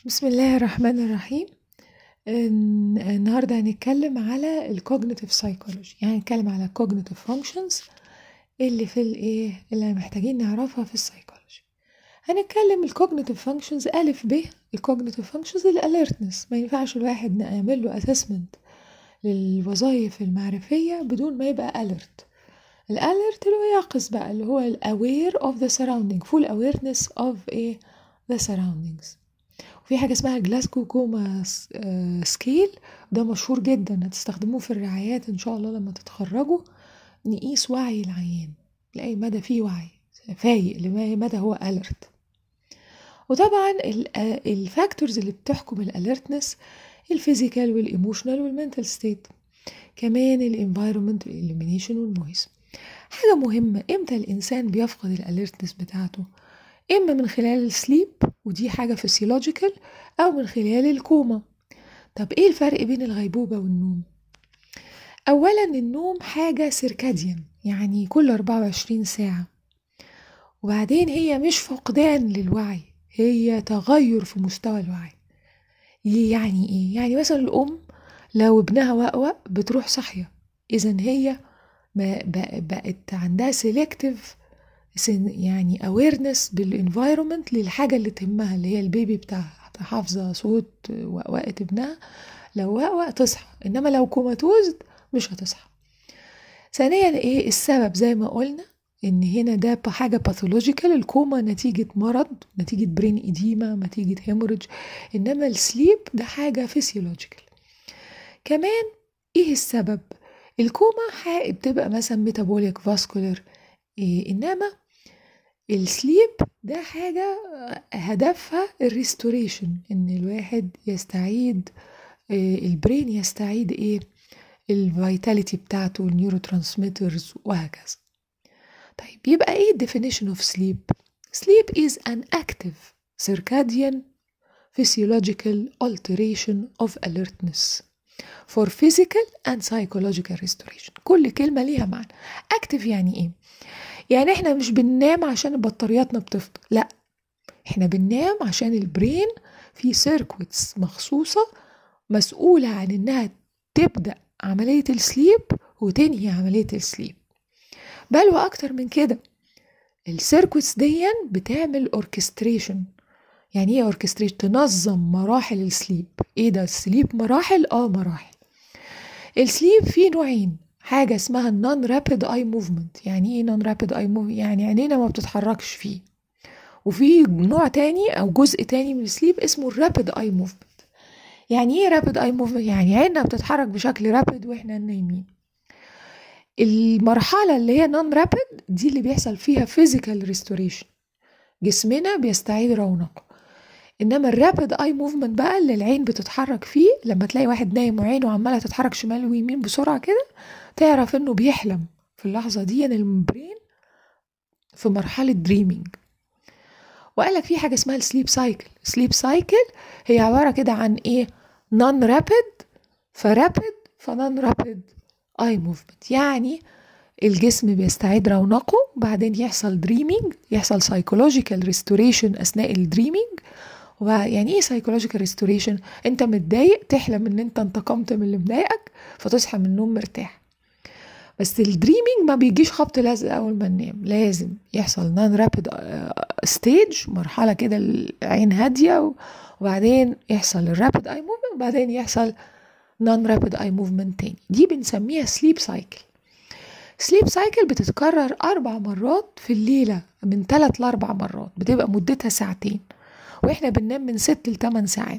بسم الله الرحمن الرحيم الن- النهاردة هنتكلم على الكوجنيتيف سايكولوجي يعني هنتكلم على الكوجنيتيف فانكشنز اللي في الايه اللي محتاجين نعرفها في السايكولوجي هنتكلم الكوجنيتيف فانكشنز ألف ب الكوجنيتيف فانكشنز الاليرتنس ما ينفعش الواحد نعمل له اسسمنت للوظائف المعرفية بدون ما يبقى alert الاليرت اللي هو يقظ بقى اللي هو الاوير اوف ذا surrounding full awareness of ايه the surroundings وفي حاجة اسمها جلاسكو كوما سكيل ده مشهور جدا هتستخدموه في الرعايات ان شاء الله لما تتخرجوا نقيس وعي العيان لأي مدى فيه وعي فايق لأي مدى هو alert وطبعا الفاكتورز اللي بتحكم الاليرتنس الفيزيكال والايموشنال والمنتال ستيت كمان الانفايرمنت والاليمينيشن والنويز حاجة مهمة امتى الانسان بيفقد الاليرتنس بتاعته اما من خلال السليب ودي حاجة فسيولوجيكال او من خلال الكوما طب ايه الفرق بين الغيبوبة والنوم اولا النوم حاجة سيركاديان يعني كل 24 ساعة وبعدين هي مش فقدان للوعي هي تغير في مستوى الوعي يعني ايه يعني مثلا الام لو ابنها وقوق بتروح صاحيه اذا هي ما بقت عندها سيلكتيف يعني اويرنس بالانفايرومنت للحاجه اللي تهمها اللي هي البيبي بتاعها حافظه صوت وقوقه ابنها لو وقوق تصحى انما لو كوماتوز مش هتصحى ثانيا ايه السبب زي ما قلنا ان هنا ده حاجه باثولوجيكال الكوما نتيجه مرض نتيجه برين اديما نتيجه هيموريدج انما السليب ده حاجه فيسيولوجيكال كمان ايه السبب الكوما بتبقى مثلا ميتابوليك فاسكولار إيه انما السليب ده حاجه هدفها الريستوريشن ان الواحد يستعيد إيه البرين يستعيد ايه الفيتاليتي بتاعته النيورو ترانسميترز وهكذا طيب يبقى ايه definition of sleep sleep is an active circadian physiological alteration of alertness for physical and psychological restoration كل كلمة ليها معنى active يعني ايه يعني احنا مش بننام عشان بطارياتنا بتفضل لا احنا بننام عشان البرين في سيركويتس مخصوصة مسؤولة عن انها تبدأ عملية السليب وتنهي عملية السليب بل واكتر من كده السيركوتس دي بتعمل اوركستريشن يعني ايه اوركستريشن تنظم مراحل السليب ايه ده السليب مراحل اه مراحل السليب فيه نوعين حاجة اسمها النون رابيد اي موفمنت يعني ايه نون رابيد اي موفمنت يعني عينينا ما بتتحركش فيه وفي نوع تاني او جزء تاني من السليب اسمه الرابيد اي موفمنت يعني ايه رابيد اي موفمنت يعني عيننا بتتحرك بشكل رابيد واحنا نايمين المرحلة اللي هي نون رابيد دي اللي بيحصل فيها فيزيكال ريستوريشن جسمنا بيستعيد رونقه انما الرابيد اي موفمنت بقى اللي العين بتتحرك فيه لما تلاقي واحد نايم وعينه عماله تتحرك شمال ويمين بسرعه كده تعرف انه بيحلم في اللحظه دي ان البرين في مرحله دريمينج وقال لك في حاجه اسمها السليب سايكل سليب سايكل هي عباره كده عن ايه نون رابيد فرابيد فنون رابيد اي موفمنت يعني الجسم بيستعيد رونقه بعدين يحصل دريمينج يحصل سايكولوجيكال ريستوريشن اثناء الدريمينج يعني ايه سايكولوجيكال ريستوريشن انت متضايق تحلم ان انت انتقمت من اللي مضايقك فتصحى من النوم مرتاح بس الدريمينج ما بيجيش خبط لازق اول ما ننام لازم يحصل نون رابيد ستيج مرحله كده العين هاديه وبعدين يحصل الرابيد اي موفمنت وبعدين يحصل نون رابيد اي موفمنت تاني دي بنسميها سليب سايكل سليب سايكل بتتكرر أربع مرات في الليلة من ثلاث لأربع مرات بتبقى مدتها ساعتين وإحنا بننام من ست لتمن ساعات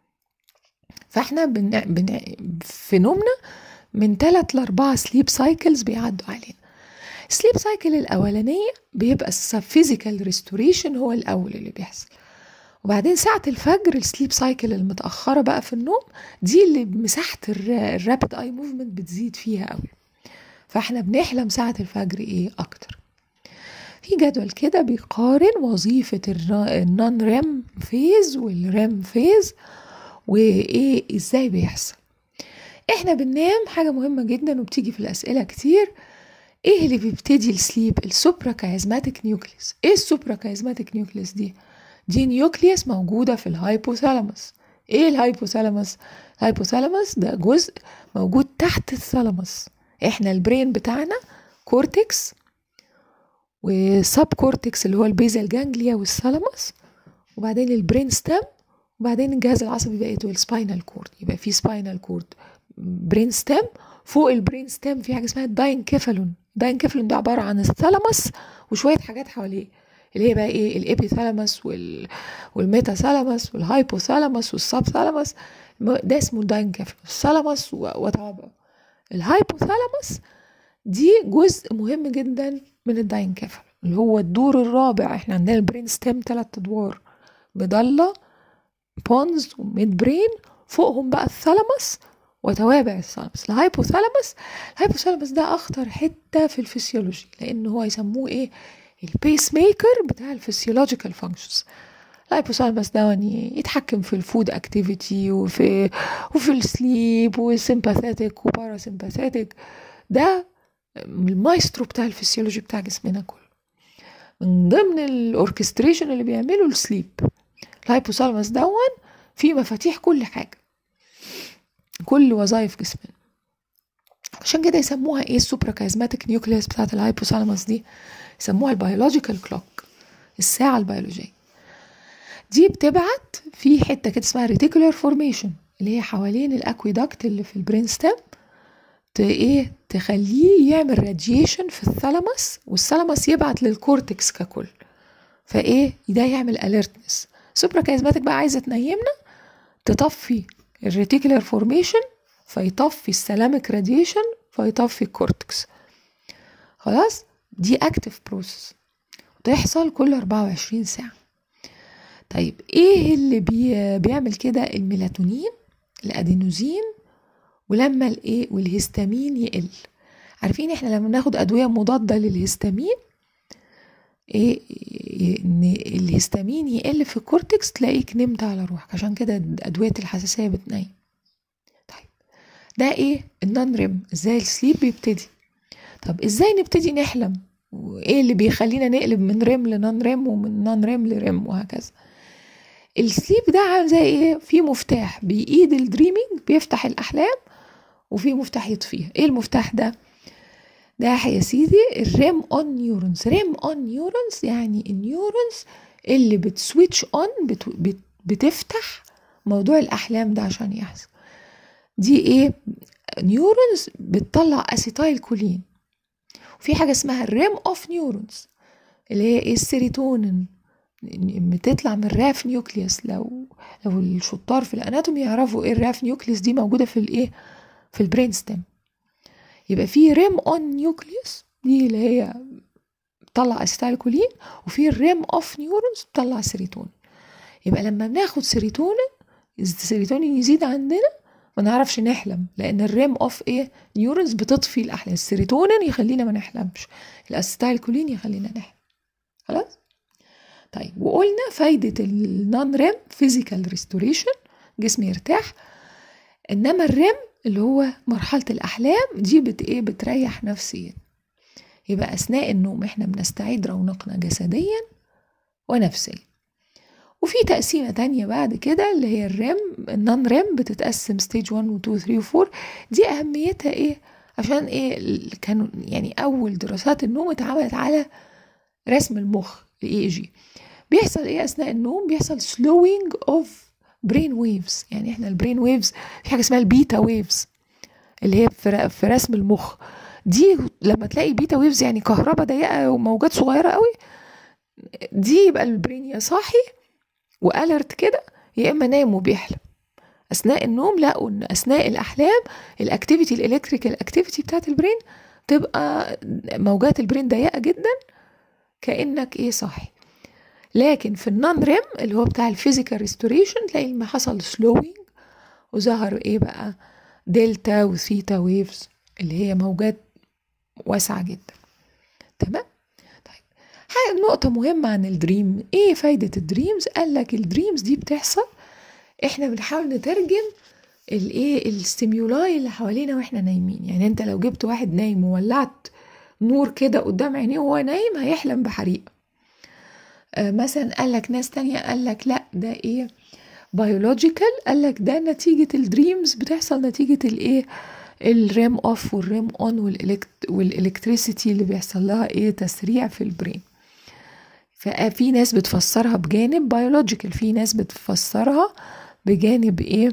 فإحنا بن... بن... في نومنا من ثلاث لأربعة سليب سايكلز بيعدوا علينا السليب سايكل الأولانية بيبقى فيزيكال ريستوريشن هو الأول اللي بيحصل وبعدين ساعة الفجر السليب سايكل المتأخرة بقى في النوم دي اللي مساحة الرابid اي موفمنت بتزيد فيها قوي فاحنا بنحلم ساعة الفجر ايه اكتر في جدول كده بيقارن وظيفة النون ريم فيز والريم فيز وايه ازاي بيحصل احنا بننام حاجة مهمة جدا وبتيجي في الاسئلة كتير ايه اللي بيبتدي السليب السوبرا كايزماتيك نيوكليس ايه السوبرا كايزماتيك نيوكليس دي دي نيوكليوس موجودة في الهايبوثالاموس ايه الهايبوثالاموس الهايبوثالاموس ده جزء موجود تحت الثالاموس احنا البرين بتاعنا كورتكس وسب كورتكس اللي هو البيزال جانجليا والثالاموس وبعدين البرين ستام وبعدين الجهاز العصبي بقيته السباينال كورد يبقى في سباينال كورد برين ستام فوق البرين ستام في حاجه اسمها الداينكيفالون الداينكيفالون ده عباره عن الثالاموس وشويه حاجات حواليه اللي هي بقى ايه الابيثالاموس وال والميتاثالاموس والهايبوثالاموس والسب ثالاموس ده اسمه الداينكيفالون الثالاموس وتعبه الهايبوثالاموس دي جزء مهم جدا من الداينكيفالون اللي هو الدور الرابع احنا عندنا البرين ستيم ثلاث ادوار مضله بونز وميد برين فوقهم بقى الثالاموس وتوابع الثالاموس الهايبوثالاموس الهايبوثالاموس ده اخطر حته في الفسيولوجي لان هو يسموه ايه البيس ميكر بتاع الفسيولوجيكال فانكشنز الهايبوثالاموس ده يعني يتحكم في الفود اكتيفيتي وفي وفي السليب والسيمباثيتك وباراسيمباثيتك ده المايسترو بتاع الفسيولوجي بتاع جسمنا كله من ضمن الاوركستريشن اللي بيعمله السليب الهايبوثالاموس دون فيه مفاتيح كل حاجه كل وظائف جسمنا عشان كده يسموها ايه السوبرا كازماتيك نيوكليوس بتاعت الهايبوثالاموس دي يسموها البيولوجيكال كلوك الساعه البيولوجيه دي بتبعت في حته كده اسمها ريتيكولار فورميشن اللي هي حوالين الاكويدكت اللي في البرين ستيم ايه تخليه يعمل راديشن في الثالاموس والثالاموس يبعت للكورتكس ككل فايه ده يعمل اليرتنس سوبرا كازماتيك بقى عايزه تنيمنا تطفي الريتيكولار فورميشن فيطفي السلامك راديشن فيطفي الكورتكس خلاص دي اكتف بروسس تحصل كل 24 ساعه طيب ايه اللي بي بيعمل كده الميلاتونين الادينوزين ولما الايه والهستامين يقل عارفين احنا لما بناخد ادويه مضاده للهستامين ايه ان الهستامين يقل في الكورتكس تلاقيك نمت على روحك عشان كده ادويه الحساسيه بتنيم طيب ده ايه النون ريم ازاي السليب بيبتدي طب ازاي نبتدي نحلم وايه اللي بيخلينا نقلب من ريم لنون ريم ومن نون ريم لريم وهكذا السليب ده عامل زي ايه في مفتاح بايد الدريمينج بيفتح الاحلام وفي مفتاح يطفيها ايه المفتاح ده ده يا سيدي الريم اون نيورونز ريم اون نيورونز يعني النيورونز اللي بتسويتش اون بت بت بتفتح موضوع الاحلام ده عشان يحصل دي ايه نيورونز بتطلع اسيتايل كولين وفي حاجه اسمها الريم اوف نيورونز اللي هي ايه السيروتونين بتطلع من الراف نيوكليوس لو لو الشطار في الاناتومي يعرفوا ايه الراف نيوكليوس دي موجوده في الايه في البرين ستيم يبقى في ريم اون نيوكليوس دي اللي هي بتطلع اسيتايل كولين وفي الريم اوف نيورونز بتطلع سيروتونين يبقى لما بناخد سيروتونين السيروتونين يزيد عندنا ما نعرفش نحلم لان الريم اوف ايه نيورونز بتطفي الاحلام السيروتونين يخلينا ما نحلمش الاسيتايل كولين يخلينا نحلم خلاص طيب وقلنا فايدة النون ريم فيزيكال ريستوريشن جسم يرتاح انما الريم اللي هو مرحلة الأحلام دي بت إيه بتريح نفسيا يبقى أثناء النوم إحنا بنستعيد رونقنا جسديا ونفسيا وفي تقسيمة تانية بعد كده اللي هي الريم النون ريم بتتقسم ستيج 1 و 2 3 و 4 دي أهميتها إيه عشان إيه كانوا يعني أول دراسات النوم اتعملت على رسم المخ الاي جي بيحصل ايه اثناء النوم بيحصل slowing اوف برين ويفز يعني احنا البرين ويفز في حاجه اسمها البيتا ويفز اللي هي في, في رسم المخ دي لما تلاقي بيتا ويفز يعني كهرباء ضيقه وموجات صغيره قوي دي يبقى البرين يا صاحي والرت كده يا اما نايم وبيحلم اثناء النوم لقوا ان اثناء الاحلام الاكتيفيتي الالكتريكال اكتيفيتي بتاعت البرين تبقى موجات البرين ضيقه جدا كانك ايه صاحي لكن في النون ريم اللي هو بتاع الفيزيكال ريستوريشن تلاقي ما حصل سلوينج وظهر ايه بقى دلتا وثيتا ويفز اللي هي موجات واسعة جدا تمام طيب حاجة نقطة مهمة عن الدريم ايه فايدة الدريمز قال لك الدريمز دي بتحصل احنا بنحاول نترجم الايه الستيمولاي اللي حوالينا واحنا نايمين يعني انت لو جبت واحد نايم وولعت نور كده قدام عينيه وهو نايم هيحلم بحريقه آه مثلا قال لك ناس تانية قال لك لا ده ايه بيولوجيكال قال لك ده نتيجة الدريمز بتحصل نتيجة الايه الريم اوف والريم اون والالكتريسيتي اللي بيحصل لها ايه تسريع في البرين ففي ناس بتفسرها بجانب بيولوجيكال في ناس بتفسرها بجانب ايه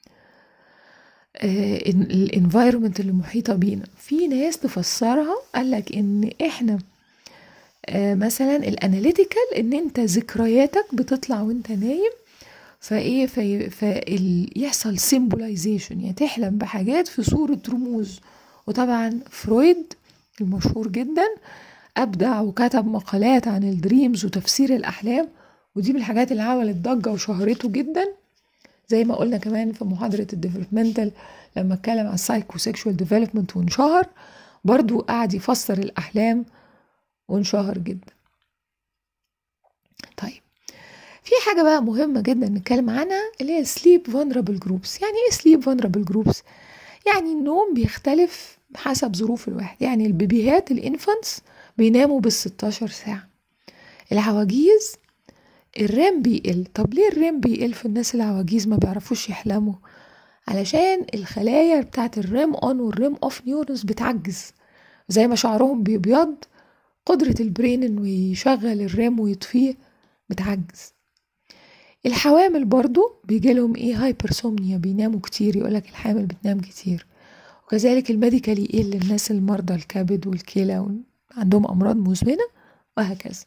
الانفايرمنت اللي محيطه بينا في ناس تفسرها قالك ان احنا آه مثلا الاناليتيكال ان انت ذكرياتك بتطلع وانت نايم فايه في فيحصل سيمبولايزيشن يعني تحلم بحاجات في صوره رموز وطبعا فرويد المشهور جدا ابدع وكتب مقالات عن الدريمز وتفسير الاحلام ودي من الحاجات اللي عملت ضجه وشهرته جدا زي ما قلنا كمان في محاضرة الديفلوبمنتال لما اتكلم عن السايكو سيكشوال ديفلوبمنت وانشهر برضو قعد يفسر الأحلام وانشهر جدا طيب في حاجة بقى مهمة جدا نتكلم عنها اللي هي sleep vulnerable groups يعني ايه sleep vulnerable groups يعني النوم بيختلف حسب ظروف الواحد يعني البيبيهات الانفانتس بيناموا بال 16 ساعة العواجيز الرام بيقل طب ليه الرام بيقل في الناس العواجيز ما بيعرفوش يحلموا علشان الخلايا بتاعت الرام اون والرام اوف نيورونز بتعجز زي ما شعرهم بيبيض قدرة البرين انه يشغل الرام ويطفيه بتعجز الحوامل برضو بيجيلهم ايه هايبرسومنيا بيناموا كتير يقولك الحامل بتنام كتير وكذلك الميديكال يقل للناس المرضى الكبد والكلى عندهم امراض مزمنه وهكذا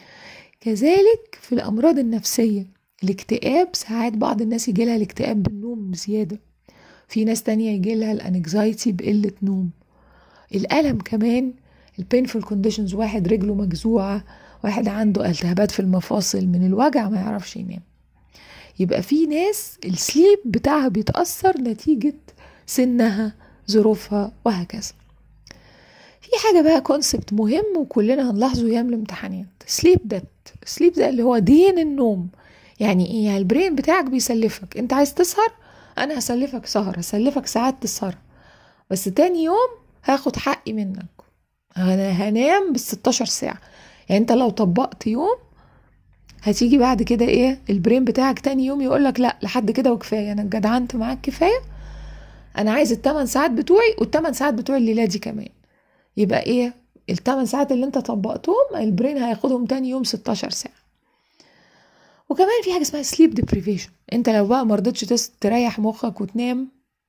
كذلك في الأمراض النفسية الاكتئاب ساعات بعض الناس يجيلها الاكتئاب بالنوم بزيادة في ناس تانية يجيلها الانكزايتي بقلة نوم الألم كمان البينفول كونديشنز واحد رجله مجزوعة واحد عنده التهابات في المفاصل من الوجع ما يعرفش ينام يبقى في ناس السليب بتاعها بيتأثر نتيجة سنها ظروفها وهكذا في حاجة بقى كونسبت مهم وكلنا هنلاحظه ايام الامتحانات سليب ديت سليب ده اللي هو دين النوم يعني ايه يعني البرين بتاعك بيسلفك انت عايز تسهر انا هسلفك سهر هسلفك ساعات تسهر بس تاني يوم هاخد حقي منك انا هنام بال 16 ساعة يعني انت لو طبقت يوم هتيجي بعد كده ايه البرين بتاعك تاني يوم يقولك لا لحد كده وكفايه انا اتجدعنت معاك كفايه انا عايز الثمان ساعات بتوعي والثمان ساعات بتوع الليله دي كمان يبقى ايه الثمان ساعات اللي انت طبقتهم البرين هياخدهم تاني يوم 16 ساعه وكمان في حاجه اسمها سليب ديبريفيشن انت لو بقى مرضتش تريح مخك وتنام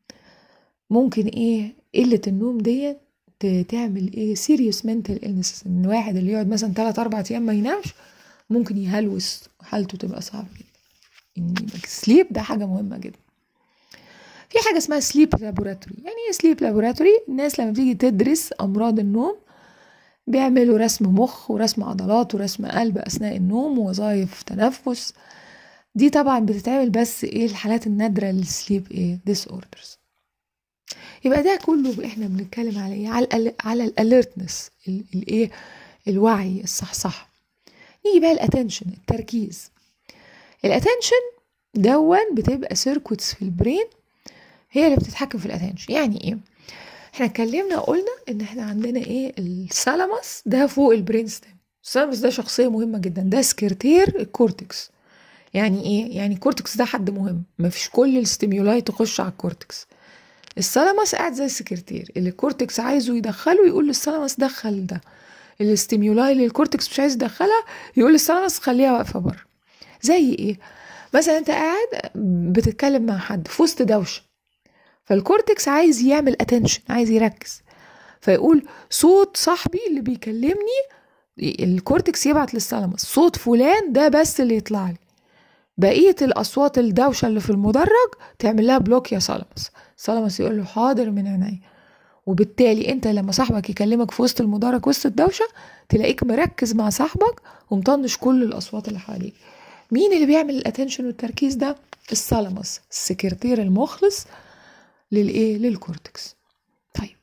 ممكن ايه قله النوم ديت تعمل ايه سيريوس منتال النس ان واحد اللي يقعد مثلا 3 4 ايام ما ينامش ممكن يهلوس وحالته تبقى صعبه جدا ان السليب ده حاجه مهمه جدا في حاجه اسمها سليب لابوراتوري يعني ايه سليب لابوراتوري الناس لما بتيجي تدرس امراض النوم بيعملوا رسم مخ ورسم عضلات ورسم قلب اثناء النوم ووظائف تنفس دي طبعا بتتعمل بس ايه الحالات النادره للسليب ايه ديس اوردرز يبقى ده كله احنا بنتكلم على ايه على ال على الاليرتنس الايه الوعي الصحصح نيجي بقى الاتنشن التركيز الاتنشن دون بتبقى سيركوتس في البرين هي اللي بتتحكم في الاتنشن يعني ايه احنا اتكلمنا وقلنا ان احنا عندنا ايه الثالاموس ده فوق البرين ستيم الثالاموس ده شخصيه مهمه جدا ده سكرتير الكورتكس يعني ايه يعني الكورتكس ده حد مهم مفيش كل الستيمولاي تخش على الكورتكس الثالاموس قاعد زي السكرتير اللي الكورتكس عايزه يدخله يقول للثالاموس دخل ده الاستيمولاي اللي الكورتكس مش عايز يدخلها يقول للثالاموس خليها واقفه بره زي ايه مثلا انت قاعد بتتكلم مع حد في وسط دوشه فالكورتكس عايز يعمل اتنشن عايز يركز فيقول صوت صاحبي اللي بيكلمني الكورتكس يبعت للثالاموس صوت فلان ده بس اللي يطلع لي بقية الأصوات الدوشة اللي في المدرج تعمل لها بلوك يا ثالاموس ثالاموس يقول له حاضر من عينيا وبالتالي انت لما صاحبك يكلمك في وسط المدرج وسط الدوشة تلاقيك مركز مع صاحبك ومطنش كل الأصوات اللي حواليك مين اللي بيعمل الاتنشن والتركيز ده الثالاموس السكرتير المخلص للايه للكورتكس طيب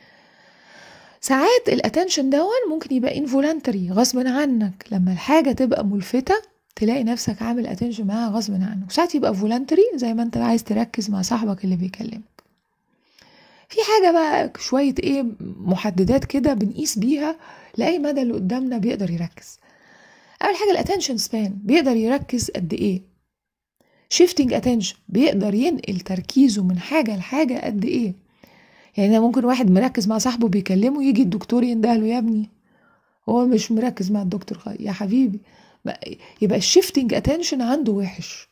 ساعات الاتنشن دون ممكن يبقى انفولانتري غصب عنك لما الحاجه تبقى ملفته تلاقي نفسك عامل اتنشن معاها غصب عنك وساعات يبقى فولانتري زي ما انت عايز تركز مع صاحبك اللي بيكلمك في حاجه بقى شويه ايه محددات كده بنقيس بيها لاي مدى اللي قدامنا بيقدر يركز اول حاجه الاتنشن سبان بيقدر يركز قد ايه شيفتنج اتنشن بيقدر ينقل تركيزه من حاجه لحاجه قد ايه يعني ممكن واحد مركز مع صاحبه بيكلمه يجي الدكتور يندهله يا ابني هو مش مركز مع الدكتور خالص يا حبيبي يبقى الشيفتنج اتنشن عنده وحش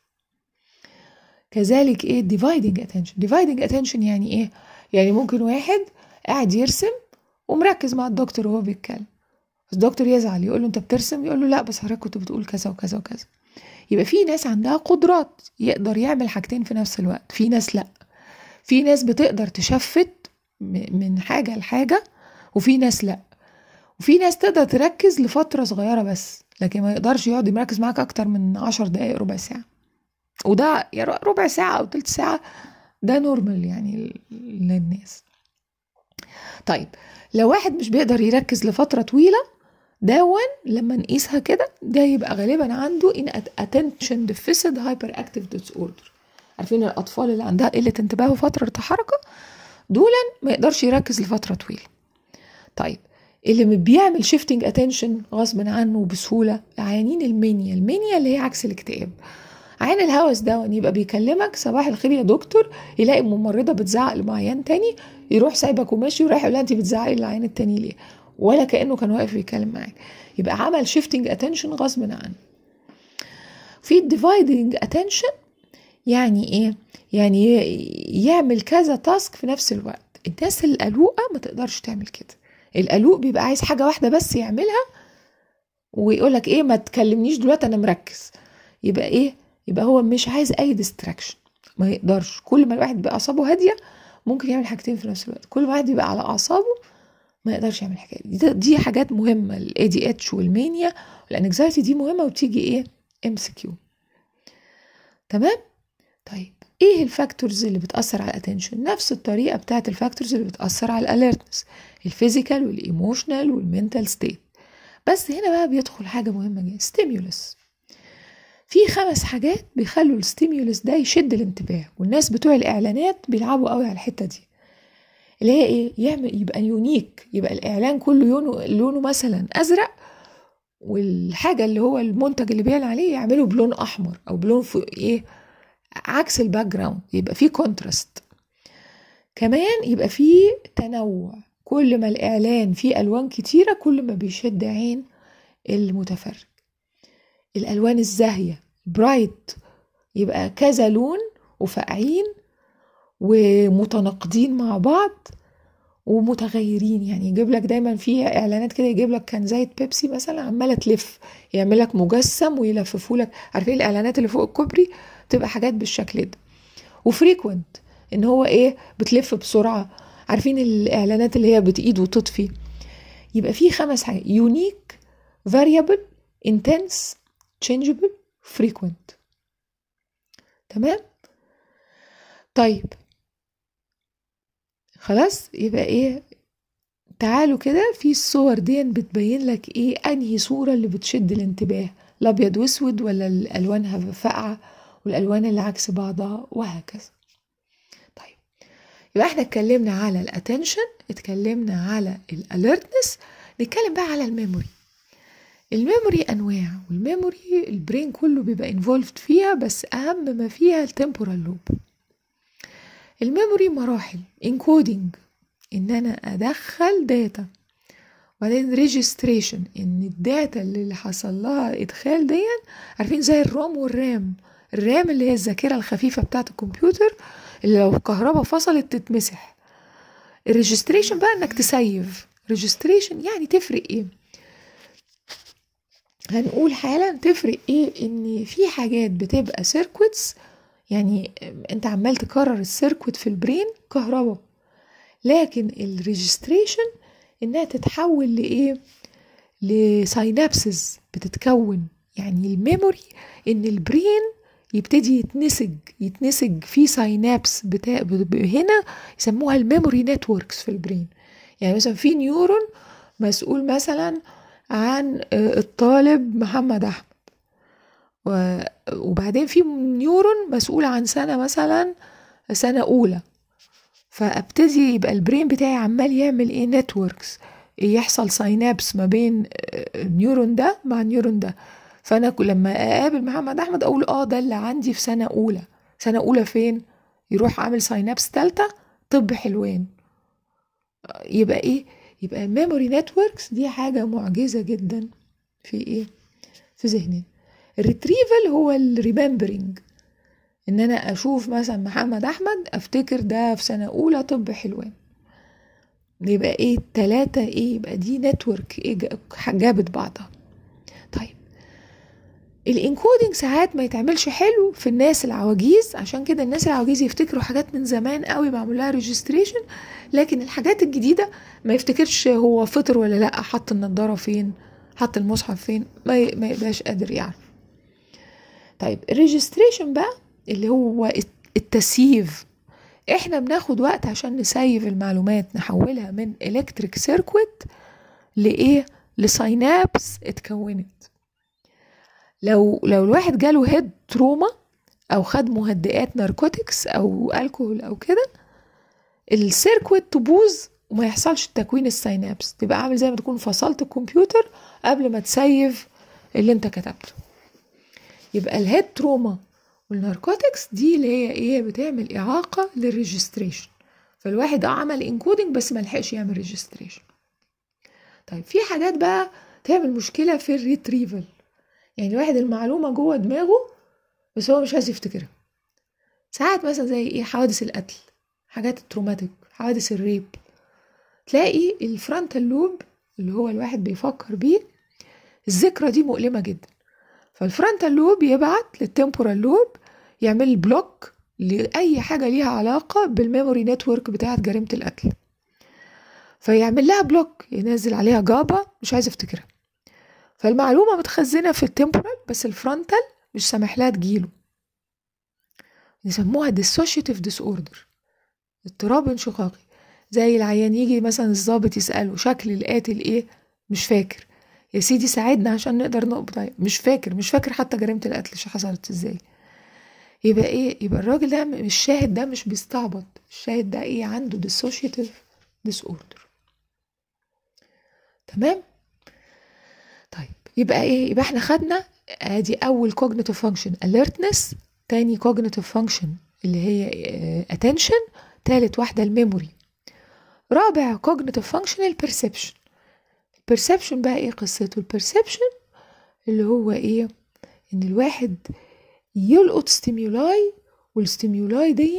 كذلك ايه ديفايدنج اتنشن ديفايدنج اتنشن يعني ايه يعني ممكن واحد قاعد يرسم ومركز مع الدكتور وهو بيتكلم الدكتور يزعل يقول له انت بترسم يقول له لا بس حضرتك كنت بتقول كذا وكذا وكذا يبقى في ناس عندها قدرات يقدر يعمل حاجتين في نفس الوقت في ناس لا في ناس بتقدر تشفت من حاجة لحاجة وفي ناس لا وفي ناس تقدر تركز لفترة صغيرة بس لكن ما يقدرش يقعد يركز معاك أكتر من عشر دقايق ربع ساعة وده ربع ساعة أو تلت ساعة ده نورمال يعني للناس طيب لو واحد مش بيقدر يركز لفترة طويلة دون لما نقيسها كده ده يبقى غالبا عنده ان attention deficit hyperactive disorder عارفين الاطفال اللي عندها قله انتباه وفتره حركه دولا ما يقدرش يركز لفتره طويله طيب اللي بيعمل شيفتنج اتنشن غصب عنه بسهوله عيانين المنيا المنيا اللي هي عكس الاكتئاب عين الهوس ده يبقى بيكلمك صباح الخير يا دكتور يلاقي ممرضه بتزعق لمعيان تاني يروح سايبك وماشي ورايح يقول انت بتزعقي للعيان التاني ليه ولا كانه كان واقف بيتكلم معاك يبقى عمل شيفتنج اتنشن غصب عنه في الديفايدنج اتنشن يعني ايه يعني يعمل كذا تاسك في نفس الوقت الناس القلوقه ما تقدرش تعمل كده القلوق بيبقى عايز حاجه واحده بس يعملها ويقول لك ايه ما تكلمنيش دلوقتي انا مركز يبقى ايه يبقى هو مش عايز اي ديستراكشن ما يقدرش كل ما الواحد بيبقى اعصابه هاديه ممكن يعمل حاجتين في نفس الوقت كل ما الواحد يبقى على اعصابه ما يقدرش يعمل الحكايه دي دي حاجات مهمه الاي دي اتش والمانيا والانكزايتي دي مهمه وبتيجي ايه ام سي كيو تمام طيب ايه الفاكتورز اللي بتاثر على الاتنشن نفس الطريقه بتاعه الفاكتورز اللي بتاثر على الاليرتنس الفيزيكال والايموشنال والمنتال ستيت بس هنا بقى بيدخل حاجه مهمه جدا ستيمولس في خمس حاجات بيخلوا الستيمولس ده يشد الانتباه والناس بتوع الاعلانات بيلعبوا قوي على الحته دي اللي هي ايه يعمل يبقى يونيك يبقى الاعلان كله لونه لونه مثلا ازرق والحاجه اللي هو المنتج اللي بيعلن عليه يعمله بلون احمر او بلون ايه عكس الباك جراوند يبقى فيه كونتراست كمان يبقى فيه تنوع كل ما الاعلان فيه الوان كتيره كل ما بيشد عين المتفرج الالوان الزاهيه برايت يبقى كذا لون وفاقعين ومتناقضين مع بعض ومتغيرين يعني يجيب لك دايما في اعلانات كده يجيب لك كان زيت بيبسي مثلا عماله تلف يعمل لك مجسم ويلففوا لك عارفين الاعلانات اللي فوق الكوبري تبقى حاجات بالشكل ده وفريكوينت ان هو ايه بتلف بسرعه عارفين الاعلانات اللي هي بتقيد وتطفي يبقى في خمس حاجات يونيك فاريبل انتنس تشينجبل فريكوينت تمام طيب خلاص يبقى ايه تعالوا كده في الصور دي بتبين لك ايه انهي صورة اللي بتشد الانتباه الابيض واسود ولا الالوانها فاقعة والالوان اللي عكس بعضها وهكذا طيب يبقى احنا اتكلمنا على الاتنشن اتكلمنا على الاليرتنس نتكلم بقى على الميموري الميموري انواع والميموري البرين كله بيبقى انفولفد فيها بس اهم ما فيها التمبورال لوب الميموري مراحل انكودنج ان انا ادخل داتا وبعدين ريجستريشن ان الداتا اللي حصل لها ادخال دي عارفين زي الروم والرام الرام اللي هي الذاكره الخفيفه بتاعه الكمبيوتر اللي لو الكهرباء فصلت تتمسح الريجستريشن بقى انك تسيف ريجستريشن يعني تفرق ايه هنقول حالا تفرق ايه ان في حاجات بتبقى سيركويتس يعني انت عمال تكرر السيركوت في البرين كهرباء لكن الريجستريشن انها تتحول لايه لساينابسز بتتكون يعني الميموري ان البرين يبتدي يتنسج يتنسج في ساينابس بتاع هنا يسموها الميموري نتوركس في البرين يعني مثلا في نيورون مسؤول مثلا عن الطالب محمد احمد وبعدين في نيورون مسؤول عن سنة مثلا سنة أولى فابتدي يبقى البرين بتاعي عمال يعمل ايه نتوركس يحصل ساينابس ما بين النيورون ده مع النيورون ده فانا ك- لما اقابل محمد احمد اقول اه ده اللي عندي في سنه اولى سنه اولى فين يروح عامل ساينابس تالتة طب حلوان يبقى ايه يبقى الميموري نتوركس دي حاجه معجزه جدا في ايه في ذهننا الريتريفل هو الريمبرنج ان انا اشوف مثلا محمد احمد افتكر ده في سنه اولى طب حلوان يبقى ايه التلاتة ايه يبقى دي نتورك ايه جا- جابت بعضها طيب الانكودنج ساعات ما يتعملش حلو في الناس العواجيز عشان كده الناس العواجيز يفتكروا حاجات من زمان قوي معمول لها ريجستريشن لكن الحاجات الجديده ما يفتكرش هو فطر ولا لا حط النضاره فين حط المصحف فين ما ي- ما يبقاش قادر يعرف طيب الريجستريشن بقى اللي هو الت- التسييف احنا بناخد وقت عشان نسيف المعلومات نحولها من الكتريك سيركويت لايه لساينابس اتكونت لو لو الواحد جاله هيد تروما او خد مهدئات ناركوتكس او الكحول او كده السيركويت تبوظ وما يحصلش تكوين الساينابس تبقى عامل زي ما تكون فصلت الكمبيوتر قبل ما تسيف اللي انت كتبته يبقى الهيد تروما والناركوتكس دي اللي هي ايه بتعمل اعاقه للريجستريشن فالواحد اه عمل انكودنج بس ما لحقش يعمل ريجستريشن طيب في حاجات بقى تعمل مشكله في الريتريفل يعني الواحد المعلومه جوه دماغه بس هو مش عايز يفتكرها ساعات مثلا زي ايه حوادث القتل حاجات التروماتيك حوادث الريب تلاقي الفرونتال لوب اللي هو الواحد بيفكر بيه الذكرى دي مؤلمه جدا فالفرونتال لوب يبعت للتمبورال لوب يعمل بلوك لاي حاجه ليها علاقه بالميموري نتورك بتاعه جريمه القتل فيعمل لها بلوك ينزل عليها جابا مش عايز افتكرها فالمعلومه متخزنه في التمبورال بس الفرونتال مش سامح لها تجيله يسموها dissociative disorder اضطراب انشقاقي زي العيان يجي مثلا الضابط يسأله شكل القاتل ايه مش فاكر يا سيدي ساعدنا عشان نقدر نقبض عليه مش فاكر مش فاكر حتى جريمة القتل شو حصلت ازاي يبقى ايه يبقى الراجل ده م- الشاهد ده مش بيستعبط الشاهد ده ايه عنده dissociative disorder تمام طيب يبقى ايه يبقى احنا خدنا ادي اول cognitive function alertness تاني cognitive function اللي هي آه، attention تالت واحدة الميموري رابع cognitive function البرسبشن البرسبشن بقى ايه قصته البرسبشن اللي هو ايه ان الواحد يلقط ستيمولاي والستيمولاي دي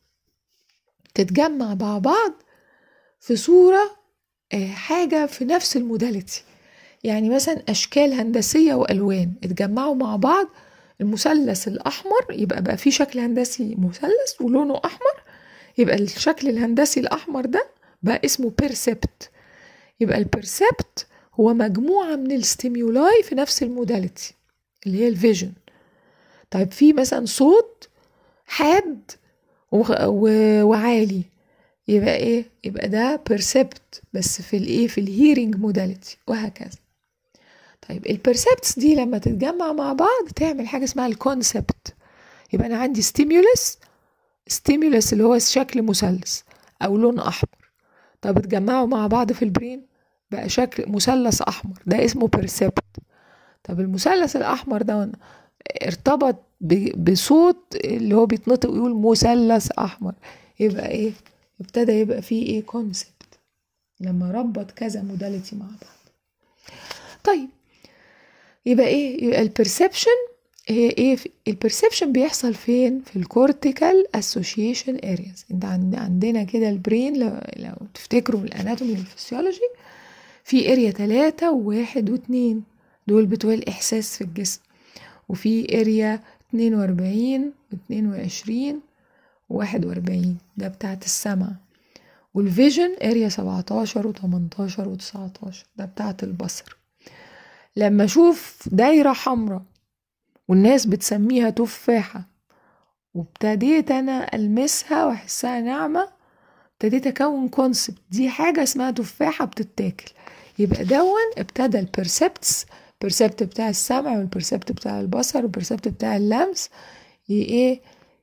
تتجمع مع بعض في صورة آه، حاجة في نفس الموداليتي يعني مثلا أشكال هندسية وألوان اتجمعوا مع بعض المثلث الأحمر يبقى بقى فيه شكل هندسي مثلث ولونه أحمر يبقى الشكل الهندسي الأحمر ده بقى اسمه بيرسبت يبقى البيرسبت هو مجموعة من الستيمولاي في نفس الموداليتي اللي هي الفيجن طيب في مثلا صوت حاد وغ- و- وعالي يبقى ايه يبقى ده بيرسبت بس في الايه في الهيرنج موداليتي وهكذا طيب البيرسبتس دي لما تتجمع مع بعض تعمل حاجه اسمها الكونسبت يبقى انا عندي ستيمولس ستيمولس اللي هو شكل مثلث او لون احمر طب اتجمعوا مع بعض في البرين بقى شكل مثلث احمر ده اسمه بيرسبت طب المثلث الاحمر ده ارتبط ب- بصوت اللي هو بيتنطق ويقول مثلث احمر يبقى ايه ابتدى يبقى فيه ايه كونسبت لما ربط كذا موداليتي مع بعض طيب يبقى ايه يبقى البرسبشن هي ايه البرسبشن بيحصل فين في الكورتيكال اسوشيشن ارياز انت عند عندنا كده البرين لو, لو تفتكروا الاناتومي والفسيولوجي في اريا تلاتة وواحد واتنين دول بتوع الاحساس في الجسم وفي اريا اتنين واربعين واتنين وعشرين وواحد واربعين ده بتاعت السمع والفيجن اريا سبعتاشر وتمنتاشر وتسعتاشر ده بتاعت البصر لما اشوف دايرة حمراء والناس بتسميها تفاحة وابتديت انا المسها واحسها ناعمة ابتديت اكون كونسبت دي حاجة اسمها تفاحة بتتاكل يبقى دون ابتدى البرسبتس البرسبت بتاع السمع والبرسبت بتاع البصر والبرسبت بتاع اللمس ي- ايه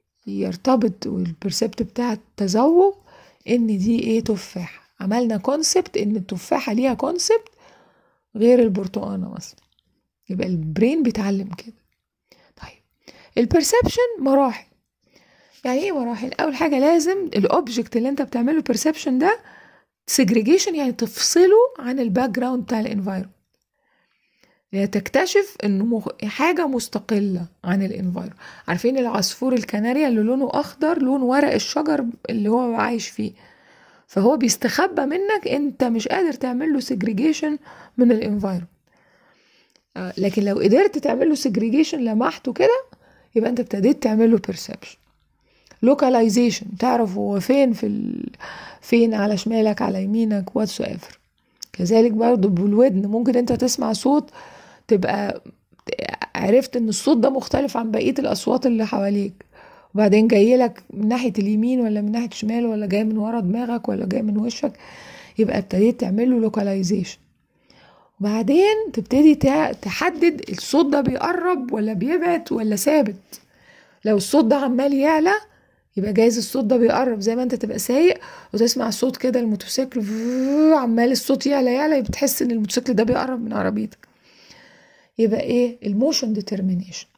يرتبط والبرسبت بتاع التذوق ان دي ايه تفاحة عملنا كونسبت ان التفاحة ليها كونسبت غير البرتقانة مثلا يبقى البرين بيتعلم كده طيب البرسبشن مراحل يعني ايه مراحل اول حاجه لازم الاوبجكت اللي انت بتعمله بيرسبشن ده سيجريجيشن يعني تفصله عن الباك جراوند بتاع الانفايرمنت يعني تكتشف انه مخ... حاجه مستقله عن الانفايرمنت عارفين العصفور الكناريا اللي لونه اخضر لون ورق الشجر اللي هو عايش فيه فهو بيستخبى منك انت مش قادر تعمل له سيجريجيشن من الانفايرمنت لكن لو قدرت تعمل له سيجريجيشن لمحته كده يبقى انت ابتديت تعمل له بيرسبشن لوكاليزيشن تعرف هو فين في ال... فين على شمالك على يمينك واتس ايفر كذلك برضه بالودن ممكن انت تسمع صوت تبقى عرفت ان الصوت ده مختلف عن بقيه الاصوات اللي حواليك وبعدين جاي لك من ناحيه اليمين ولا من ناحيه الشمال ولا جاي من ورا دماغك ولا جاي من وشك يبقى ابتديت تعمل له لوكاليزيشن وبعدين تبتدي تحدد الصوت ده بيقرب ولا بيبعد ولا ثابت لو الصوت ده عمال يعلى يبقى جايز الصوت ده بيقرب زي ما انت تبقى سايق وتسمع صوت كده الموتوسيكل عمال الصوت يعلى يعلى بتحس ان الموتوسيكل ده بيقرب من عربيتك يبقى ايه الموشن ديترمينيشن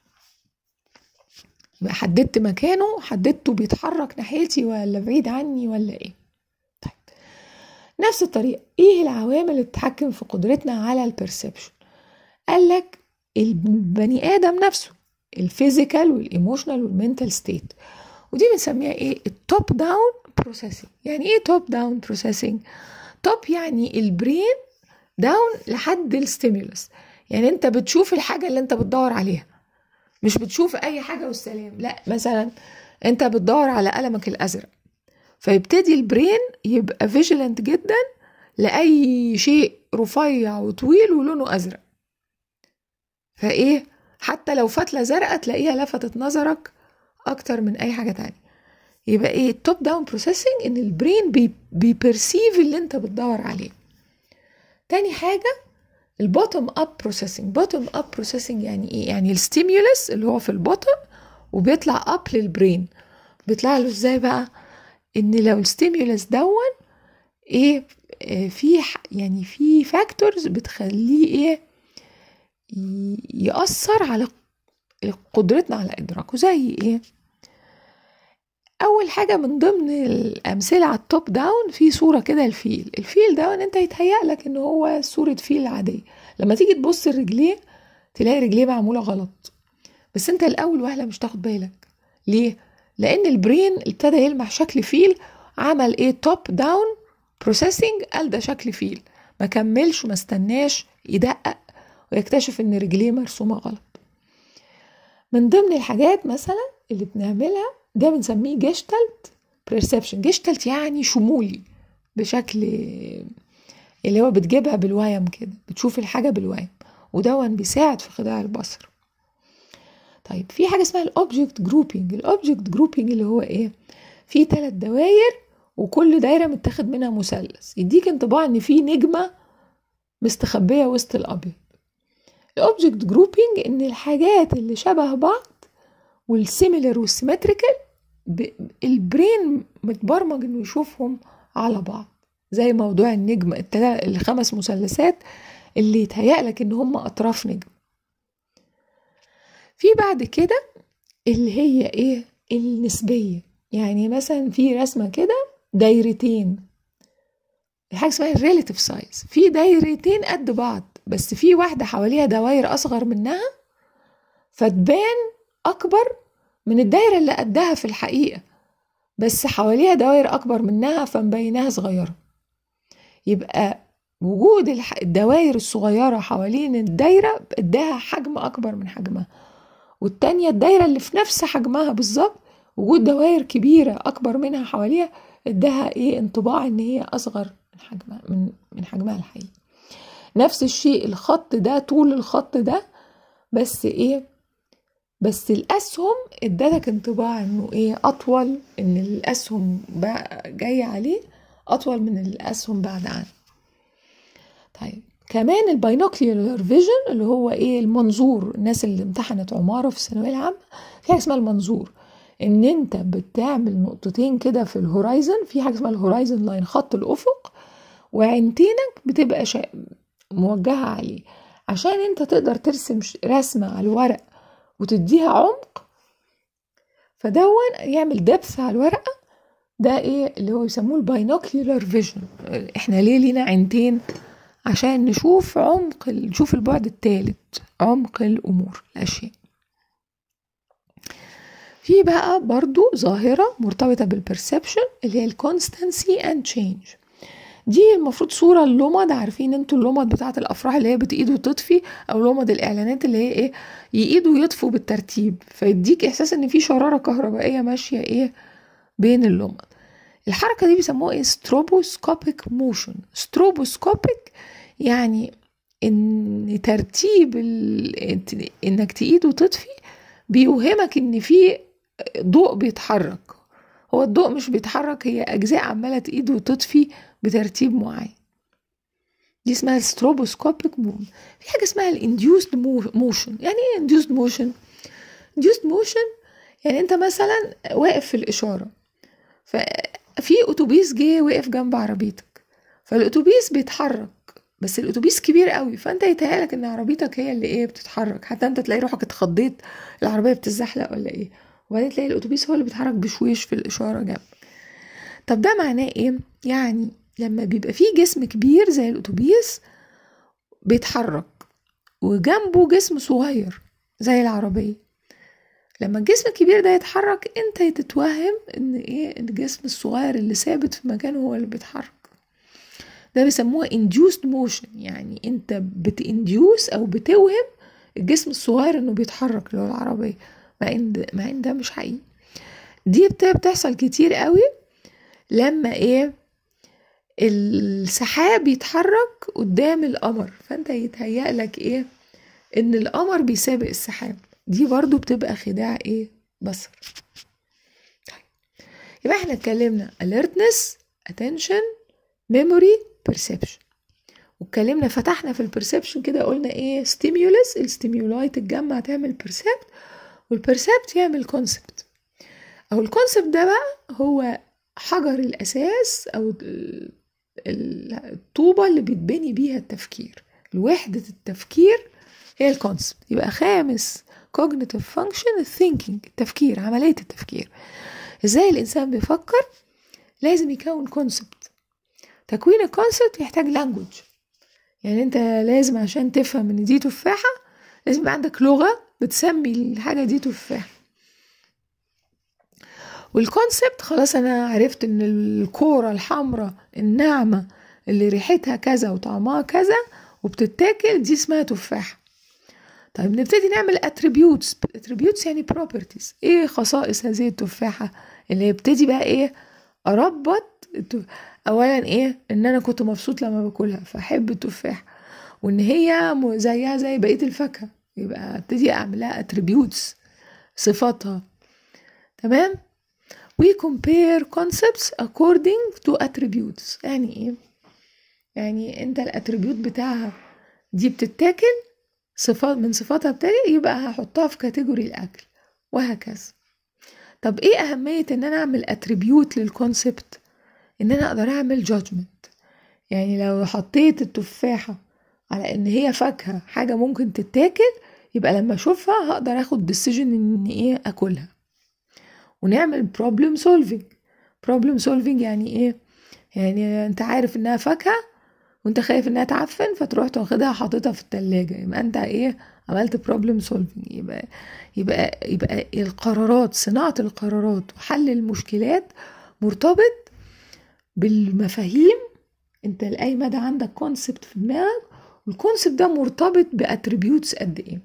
يبقى حددت مكانه حددته بيتحرك ناحيتي ولا بعيد عني ولا ايه طيب نفس الطريقه ايه العوامل اللي بتتحكم في قدرتنا على البرسبشن قال لك البني ادم نفسه الفيزيكال والايموشنال والمنتال ستيت ودي بنسميها ايه التوب داون بروسيسنج يعني ايه توب داون بروسيسنج توب يعني البرين داون لحد الستيمولس يعني انت بتشوف الحاجه اللي انت بتدور عليها مش بتشوف اي حاجه والسلام لا مثلا انت بتدور على قلمك الازرق فيبتدي البرين يبقى فيجيلنت جدا لاي شيء رفيع وطويل ولونه ازرق فايه حتى لو فتله زرقاء تلاقيها لفتت نظرك اكتر من اي حاجه تانية يبقى ايه التوب داون بروسيسنج ان البرين بي بيبرسيف اللي انت بتدور عليه تاني حاجه البوتوم اب بروسيسنج بوتوم اب بروسيسنج يعني ايه يعني الستيمولس اللي هو في البوتوم وبيطلع اب للبرين بيطلع له ازاي بقى ان لو الستيمولس دون ايه في يعني في فاكتورز بتخليه ايه يأثر على قدرتنا على إدراكه زي إيه؟ أول حاجة من ضمن الأمثلة على التوب داون في صورة كده الفيل الفيل ده أنت يتهيأ لك إن هو صورة فيل عادية لما تيجي تبص لرجليه تلاقي رجليه معمولة غلط بس أنت الأول وهلة مش تاخد بالك ليه؟ لأن البرين ابتدى يلمح شكل فيل عمل إيه توب داون بروسيسنج قال ده شكل فيل ما كملش وما استناش يدقق ويكتشف ان رجليه مرسومه غلط من ضمن الحاجات مثلا اللي بنعملها ده بنسميه جيشتالت بيرسبشن جيشتالت يعني شمولي بشكل اللي هو بتجيبها بالويم كده بتشوف الحاجة بالويم ودون بيساعد في خداع البصر طيب في حاجة اسمها الاوبجكت جروبينج الاوبجكت جروبينج اللي هو ايه في ثلاث دواير وكل دايرة متاخد منها مثلث يديك انطباع ان في نجمة مستخبية وسط الابيض الاوبجكت جروبينج ان الحاجات اللي شبه بعض والسيميلر والسيمتريكال البرين متبرمج انه يشوفهم على بعض زي موضوع النجم الخمس مثلثات اللي يتهيأ لك ان هم اطراف نجم في بعد كده اللي هي ايه النسبية يعني مثلا في رسمة كده دايرتين حاجة اسمها الريلاتيف سايز في دايرتين قد بعض بس في واحدة حواليها دواير أصغر منها فتبان أكبر من الدايرة اللي قدها في الحقيقة بس حواليها دواير أكبر منها فمبيناها صغيرة يبقى وجود الدوائر الصغيرة حوالين الدايرة اداها حجم أكبر من حجمها والتانية الدايرة اللي في نفس حجمها بالظبط وجود دوائر كبيرة أكبر منها حواليها اداها إيه انطباع إن هي أصغر من حجمها من من حجمها الحقيقي نفس الشيء الخط ده طول الخط ده بس ايه بس الاسهم ادالك انطباع انه ايه اطول ان الاسهم بقى جايه عليه اطول من الاسهم بعد عنه طيب كمان الباينوكليولار فيجن اللي هو ايه المنظور الناس اللي امتحنت عماره في الثانويه العامه في حاجه اسمها المنظور ان انت بتعمل نقطتين كده في الهورايزن في حاجه اسمها الهورايزن لاين خط الافق وعينتينك بتبقى شا... موجهه عليه عشان انت تقدر ترسم رسمة على الورق وتديها عمق فدون يعمل دبث على الورقة ده ايه اللي هو يسموه الباينوكيولار فيجن احنا ليه لينا عينتين عشان نشوف عمق نشوف البعد الثالث عمق الامور الاشياء في بقى برضو ظاهرة مرتبطة بالبرسبشن اللي هي الكونستانسي اند تشينج دي المفروض صورة اللمض عارفين انتوا اللمض بتاعت الافراح اللي هي بتقيد وتطفي او لمض الاعلانات اللي هي ايه يقيدوا ويطفوا بالترتيب فيديك احساس ان في شرارة كهربائية ماشية ايه بين اللمض الحركة دي بيسموها ايه ستروبوسكوبيك موشن ستروبوسكوبيك يعني ان ترتيب انك تقيد وتطفي بيوهمك ان في ضوء بيتحرك هو الضوء مش بيتحرك هي اجزاء عماله تقيد وتطفي بترتيب معين دي اسمها الستروبوسكوبيك مون في حاجه اسمها الانديوسد موشن يعني ايه انديوسد موشن انديوسد موشن يعني انت مثلا واقف في الاشاره ففي اتوبيس جه وقف جنب عربيتك فالاتوبيس بيتحرك بس الاتوبيس كبير قوي فانت يتهيألك ان عربيتك هي اللي ايه بتتحرك حتى انت تلاقي روحك اتخضيت العربيه بتزحلق ولا ايه وبعدين تلاقي الاتوبيس هو اللي بيتحرك بشويش في الاشاره جنبك طب ده معناه ايه يعني لما بيبقى فيه جسم كبير زي الاتوبيس بيتحرك وجنبه جسم صغير زي العربيه لما الجسم الكبير ده يتحرك انت تتوهم ان ايه الجسم الصغير اللي ثابت في مكانه هو اللي بيتحرك ده بيسموها induced motion يعني انت بتانديوس او بتوهم الجسم الصغير انه بيتحرك اللي هو العربيه مع ان مع ان ده مش حقيقي دي بتحصل كتير قوي لما ايه السحاب يتحرك قدام القمر فانت يتهيأ لك ايه ان القمر بيسابق السحاب دي برضو بتبقى خداع ايه بصر يبقى احنا اتكلمنا alertness attention memory perception واتكلمنا فتحنا في البرسبشن كده قلنا ايه ستيمولس الستيمولاي تتجمع تعمل بيرسبت والبرسبت يعمل كونسبت او الكونسبت ده بقى هو حجر الاساس او الطوبه اللي بيتبني بيها التفكير الوحده التفكير هي الكونسبت يبقى خامس cognitive function الثينكينج التفكير عمليه التفكير ازاي الانسان بيفكر لازم يكون كونسبت تكوين الكونسبت يحتاج لانجوج يعني انت لازم عشان تفهم ان دي تفاحه لازم يبقى عندك لغه بتسمي الحاجه دي تفاحه والكونسبت خلاص انا عرفت ان الكوره الحمراء الناعمه اللي ريحتها كذا وطعمها كذا وبتتاكل دي اسمها تفاحه طيب نبتدي نعمل اتريبيوتس اتريبيوتس يعني بروبرتيز ايه خصائص هذه التفاحه اللي يبتدي بقى ايه اربط اولا ايه ان انا كنت مبسوط لما باكلها فاحب التفاح وان هي زيها زي بقيه الفاكهه يبقى ابتدي اعملها اتريبيوتس صفاتها تمام we compare concepts according to attributes يعني ايه يعني انت الاتريبيوت بتاعها دي بتتاكل صفات من صفاتها بتاعي يبقى هحطها في كاتيجوري الاكل وهكذا طب ايه اهميه ان انا اعمل اتريبيوت للكونسبت ان انا اقدر اعمل جادجمنت يعني لو حطيت التفاحه على ان هي فاكهه حاجه ممكن تتاكل يبقى لما اشوفها هقدر اخد ديسيجن ان ايه اكلها ونعمل بروبلم سولفينج بروبلم سولفينج يعني ايه يعني انت عارف انها فاكهه وانت خايف انها تعفن فتروح تاخدها حاططها في التلاجة يبقى انت ايه عملت بروبلم سولفينج يبقى يبقى يبقى القرارات صناعه القرارات وحل المشكلات مرتبط بالمفاهيم انت لاي مدى عندك كونسبت في دماغك والكونسبت ده مرتبط باتريبيوتس قد ايه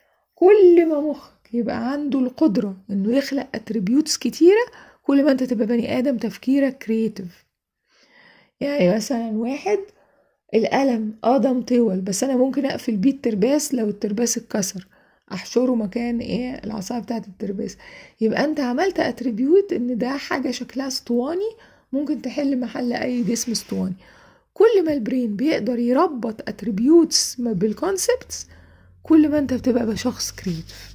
كل ما مخك يبقى عنده القدرة انه يخلق اتريبيوتس كتيرة كل ما انت تبقى بني ادم تفكيرك كرييتيف يعني مثلا واحد القلم اه ده مطول بس انا ممكن اقفل بيه الترباس لو الترباس اتكسر احشره مكان ايه العصايه بتاعت الترباس يبقى انت عملت اتريبيوت ان ده حاجه شكلها اسطواني ممكن تحل محل اي جسم اسطواني كل ما البرين بيقدر يربط اتريبيوتس بالكونسبتس كل ما انت بتبقى شخص كريتيف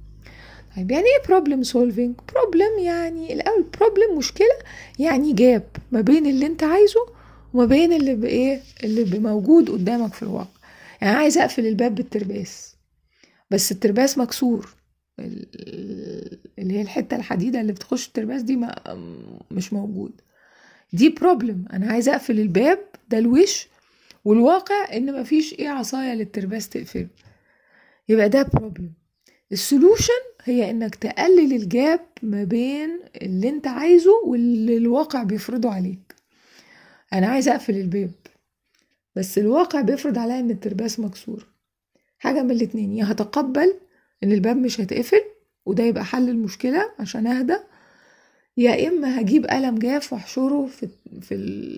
طيب يعني ايه بروبلم سولفينج بروبلم يعني الاول بروبلم مشكله يعني جاب ما بين اللي انت عايزه وما بين اللي بايه اللي موجود قدامك في الواقع يعني عايز اقفل الباب بالترباس بس الترباس مكسور اللي هي الحته الحديده اللي بتخش الترباس دي ما مش موجود دي بروبلم انا عايزه اقفل الباب ده الوش والواقع ان مفيش ايه عصايه للترباس تقفله يبقى ده بروبلم السولوشن هي انك تقلل الجاب ما بين اللي انت عايزه واللي الواقع بيفرضه عليك انا عايزه اقفل الباب بس الواقع بيفرض عليا ان الترباس مكسور حاجه من الاتنين يا هتقبل ان الباب مش هيتقفل وده يبقى حل المشكله عشان اهدى يا اما هجيب قلم جاف واحشره في في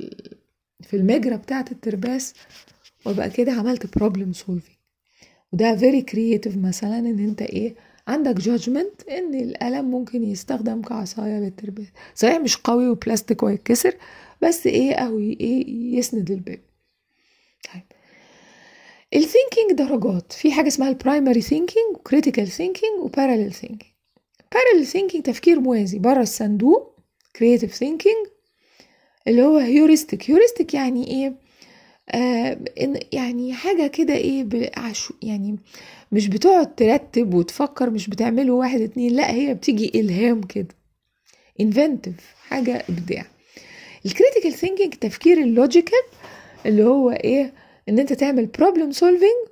في المجرى بتاعه الترباس وابقى كده عملت بروبلم سولفينج وده فيري كرييتيف مثلا ان انت ايه عندك جادجمنت ان القلم ممكن يستخدم كعصايه للترباس صحيح مش قوي وبلاستيك ويتكسر بس ايه او ايه يسند الباب طيب الثينكينج درجات في حاجه اسمها البرايمري ثينكينج وكريتيكال ثينكينج وباراليل ثينكينج باراليل ثينكينج تفكير موازي بره الصندوق كرييتيف ثينكينج اللي هو هيوريستيك هيوريستيك يعني ايه آه يعني حاجه كده ايه عشو يعني مش بتقعد ترتب وتفكر مش بتعمله واحد اتنين لا هي بتيجي الهام كده انفنتيف حاجه ابداع الكريتيكال ثينكينج تفكير اللوجيكال اللي هو ايه ان انت تعمل بروبلم سولفينج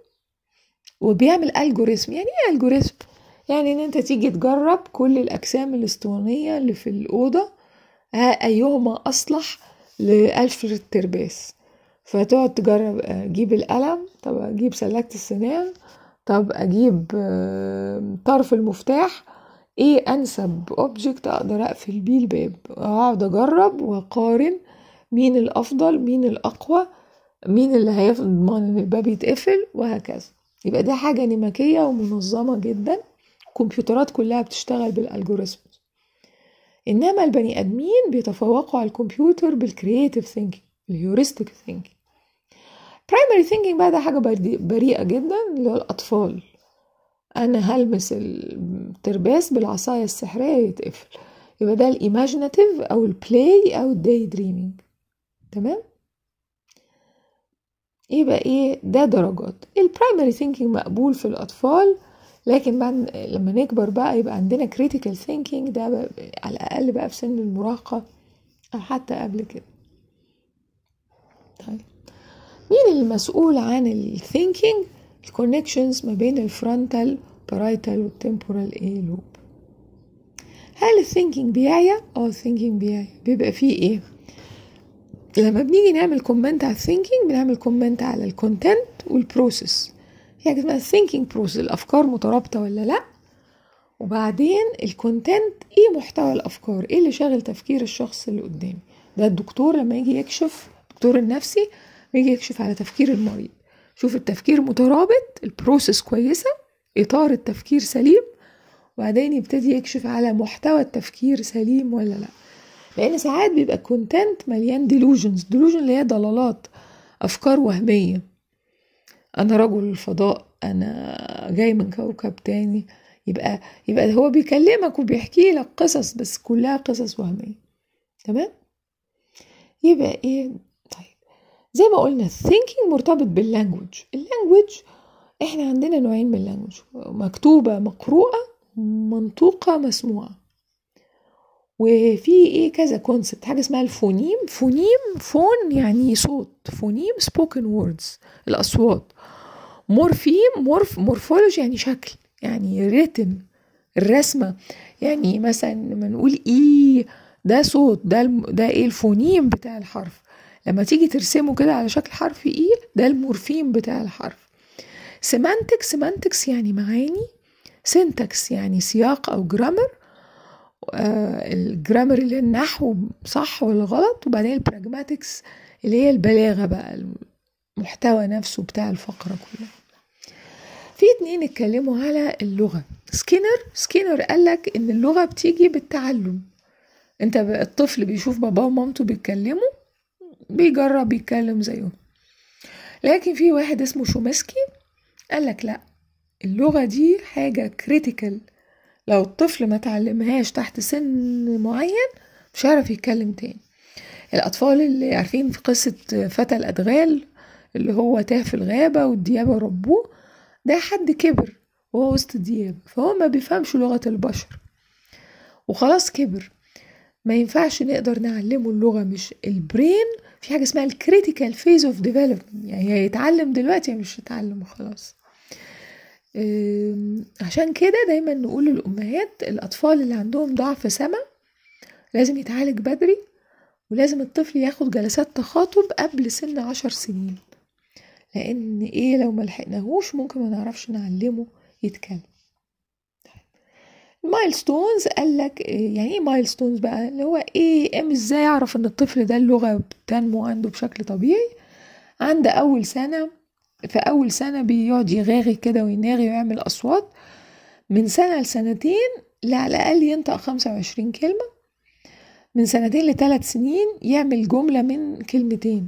وبيعمل الجوريزم يعني ايه الجوريزم يعني ان انت تيجي تجرب كل الاجسام الاسطوانيه اللي في الاوضه ايهما اصلح لالف الترباس فتقعد تجرب اجيب القلم طب اجيب سلكت السنان طب اجيب طرف المفتاح ايه انسب اوبجكت اقدر اقفل بيه الباب اقعد اجرب واقارن مين الافضل مين الاقوى مين اللي هيضمن ان الباب يتقفل وهكذا يبقى دي حاجة نمكية ومنظمة جدا الكمبيوترات كلها بتشتغل بالالجوريزم انما البني ادمين بيتفوقوا على الكمبيوتر بالكرييتيف ثينكينج الهيوريستيك ثينكينج برايمري ثينكينج بقى ده حاجة بريئة جدا اللي هو الأطفال أنا هلمس الترباس بالعصاية السحرية يتقفل يبقى ده الإيماجيناتيف أو البلاي أو الداي دريمينج تمام يبقى ايه ده درجات البرايمري ثينكينج مقبول في الاطفال لكن بعد لما نكبر بقى يبقى عندنا كريتيكال ثينكينج ده بقى على الاقل بقى في سن المراهقه او حتى قبل كده طيب مين المسؤول عن الثينكينج الكونكشنز ما بين الفرونتال بارايتال والتمبورال ايه لوب هل الثينكينج بيعيا اه الثينكينج بيعيا بيبقى فيه ايه لما بنيجي نعمل كومنت على الثينكينج بنعمل كومنت على الكونتنت والبروسيس هي يعني اسمها الثينكينج بروسيس الافكار مترابطه ولا لا وبعدين الكونتنت ايه محتوى الافكار ايه اللي شاغل تفكير الشخص اللي قدامي ده الدكتور لما يجي يكشف الدكتور النفسي يجي يكشف على تفكير المريض شوف التفكير مترابط البروسيس كويسه اطار التفكير سليم وبعدين يبتدي يكشف على محتوى التفكير سليم ولا لا لان ساعات بيبقى كونتنت مليان ديلوجنز ديلوجن اللي هي ضلالات افكار وهميه انا رجل الفضاء انا جاي من كوكب تاني يبقى يبقى هو بيكلمك وبيحكي لك قصص بس كلها قصص وهميه تمام يبقى ايه طيب زي ما قلنا الثينكينج مرتبط باللانجوج اللانجوج احنا عندنا نوعين من اللانجوج مكتوبه مقروءه منطوقه مسموعه وفي ايه كذا كونسبت حاجه اسمها الفونيم فونيم فون يعني صوت فونيم سبوكن ووردز الاصوات مورفيم مورف مورفولوجي يعني شكل يعني ريتم الرسمه يعني مثلا لما نقول ايه ده صوت ده ده ايه الفونيم بتاع الحرف لما تيجي ترسمه كده على شكل حرف ايه ده المورفيم بتاع الحرف سيمانتكس سيمانتكس يعني معاني سينتكس يعني سياق او جرامر آه الجرامر اللي هي النحو صح ولا غلط وبعدين البراجماتكس اللي هي البلاغة بقى المحتوى نفسه بتاع الفقرة كلها في اتنين اتكلموا على اللغة سكينر سكينر قالك ان اللغة بتيجي بالتعلم انت الطفل بيشوف باباه ومامته بيتكلموا بيجرب يتكلم زيهم لكن في واحد اسمه شومسكي قالك لا اللغة دي حاجة كريتيكال لو الطفل ما تعلمهاش تحت سن معين مش هيعرف يتكلم تاني الأطفال اللي عارفين في قصة فتى الأدغال اللي هو تاه في الغابة والديابة ربوه ده حد كبر وهو وسط الديابة فهو ما بيفهمش لغة البشر وخلاص كبر ما ينفعش نقدر نعلمه اللغة مش البرين في حاجة اسمها الكريتيكال فيز اوف ديفلوبمنت يعني هيتعلم دلوقتي يعني مش هيتعلم وخلاص عشان كده دايما نقول للأمهات الأطفال اللي عندهم ضعف سمع لازم يتعالج بدري ولازم الطفل ياخد جلسات تخاطب قبل سن عشر سنين لأن إيه لو ملحقناهوش ممكن ما نعرفش نعلمه يتكلم المايلستونز قال لك يعني ايه مايلستونز بقى اللي هو ايه ام ازاي اعرف ان الطفل ده اللغه بتنمو عنده بشكل طبيعي عند اول سنه في اول سنه بيقعد يغاغي كده ويناغي ويعمل اصوات من سنه لسنتين على الاقل ينطق خمسة وعشرين كلمه من سنتين لثلاث سنين يعمل جمله من كلمتين